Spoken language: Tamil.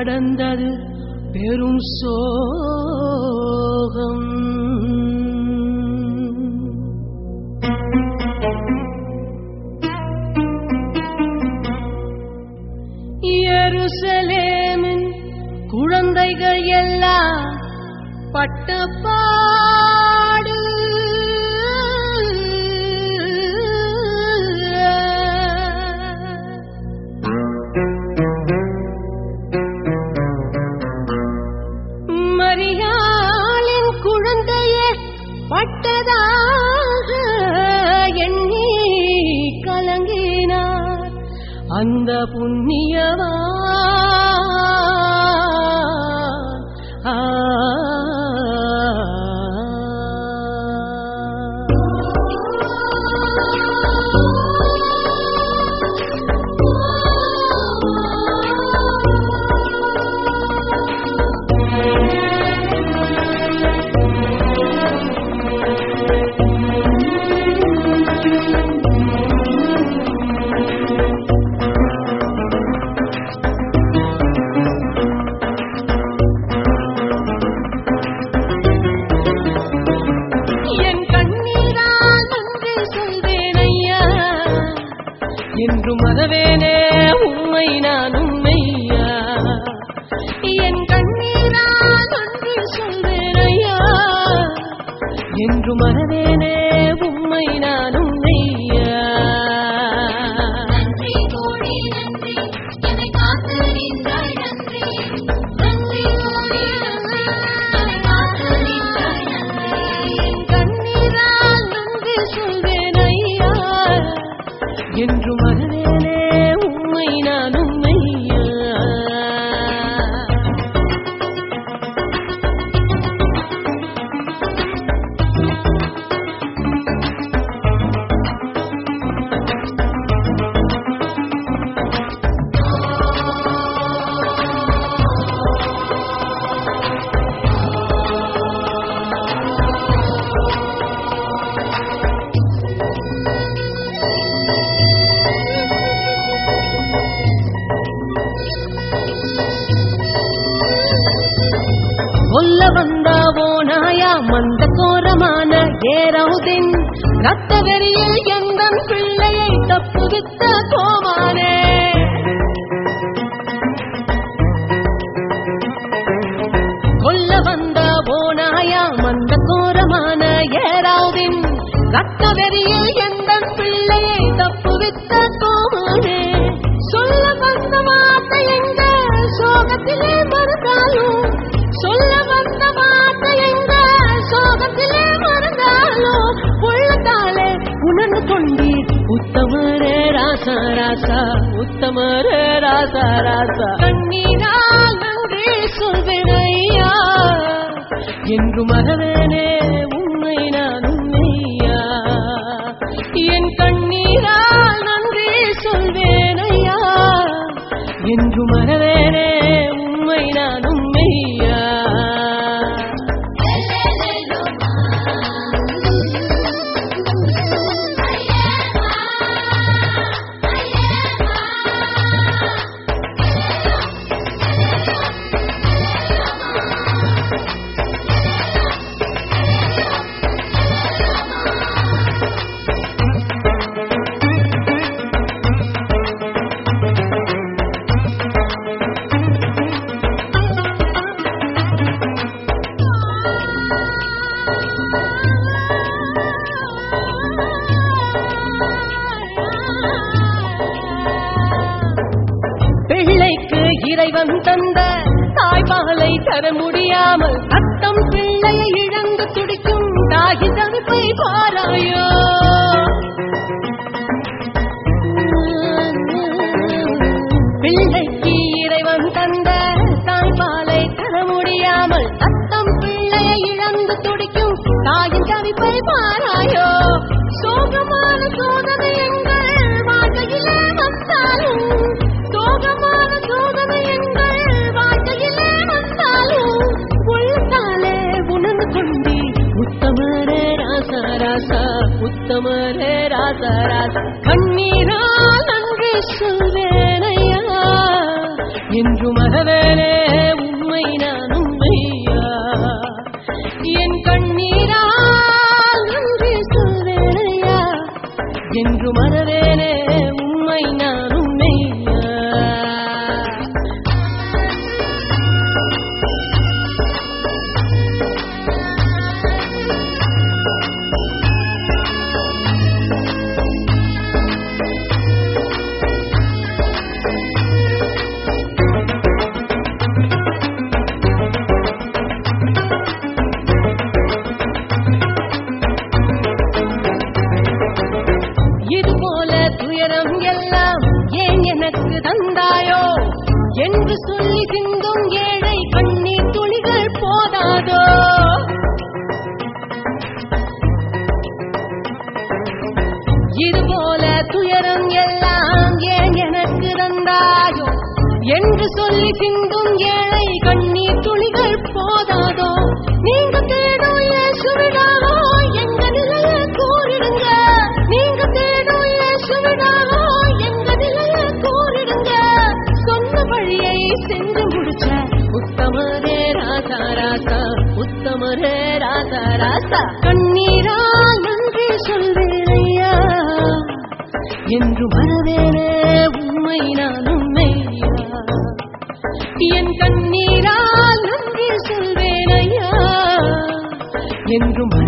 கடந்தது பெரும் சோகம் எருசலேமின் குழந்தைகள் எல்லாம் பட்டப்பாடு மரியாளின் குழந்தையே பட்டதாக எண்ணி கலங்கினார் அந்த புண்ணியவா ஆ என் கண்ணீரால் நன்றி சொல்வேன் ஐயா என்று மறவேனே உண்மை நான் உண்மையா என் கண்ணீரால் நன்றி சொல்வேன் ஐயா என்று மறவேனே உண்மை நான் உண்மையா நன்றி கோடி நன்றி என்னை காத்து நின்றாய் நன்றி நன்றி கோடி நன்றி என்னை காத்து நின்றாய் நன்றி என் கண்ணீரால் நன்றி சொல்வேன் ஐயா என்று மறவேனே உண்மை நான் உண்மையா கொல்ல வந்தாவோ நாயா மந்த கோரமான ஏறவுதின் ரத்த வெறியில் எந்தன் பிள்ளையை தப்புவித்த கோமானே கொல்ல வந்தாவோ நாயா மந்த கோரமான ஏறாவுதின் ரத்த வெறியில் எந்தன் பிள்ளையை தப்புவித்த கோமானே சொல்ல வந்த வார்த்தை எங்க சோகத்திலே மறந்தாலும் சொல்ல வந்த வார்த்தை எங்க சோகத்திலே மறந்தாலும் உள்ளத்தாலே உணர்ந்து கொண்டீர் உத்தமரே ராசா ராசா உத்தமரே ராசா ராசா கண்ணீரால் நன்றி சொல்வேன் ஐயா என்று மறவேனே உண்மை நான் உண்மையா என் கண்ணீரால் நன்றி சொல்வேன் ஐயா என்று மறவேனே உண்மை நான் உண்மையா பிள்ளைக்கு இறைவன் தந்த தாய்பாலை தர முடியாமல் அத்தம் பிள்ளையை இழந்து துடிக்கும் தாகி தவிப்பை பாராயோ பிள்ளைக்கு இறைவன் தந்த தாய்பாலை தர முடியாமல் அத்தம் பிள்ளையை இழந்து துடிக்கும் தாயின் தவிப்பை பாராயோ சோகமான சோதனை எங்கள் வாழ்க்கையிலே வந்தாலும் சோகமான சோதனை எங்கள் வாழ்க்கையிலே வந்தாலும் உள்ளத்தாலே உணர்ந்து கொண்டி உத்தமரே ராசா ராசா உத்தமரே ராசா ராசா கண்ணீரால் நன்றி சொல்வேனையா என்று மகவேனே தந்தாயோ என்று சொல்லி சிந்தும் ஏழை கண்ணீர் துளிகள் போதாதோ இதுபோல துயரம் எல்லாம் ஏன் எனக்கு தந்தாயோ என்று சொல்லி சிந்தும் ஏழை கண்ணீர் துளிகள் போதாதோ நீங்க தேடும் இயேசுவிடாவோ எங்க நிலைய கூறிடுங்க நீங்க தேடும் இயேசுவிடாவோ எங்க நிலைய கூறிடுங்க சொன்ன வழியை சென்று முடிச்ச உத்தமரே ராசா ராசா உத்தமரே ராசா ராசா கண்ணீரால் நன்றி சொல்வேன் ஐயா என்று மறவேனே உண்மை நான் உண்மையா என் கண்ணீரால் நன்றி சொல்வேன் ஐயா என்றும்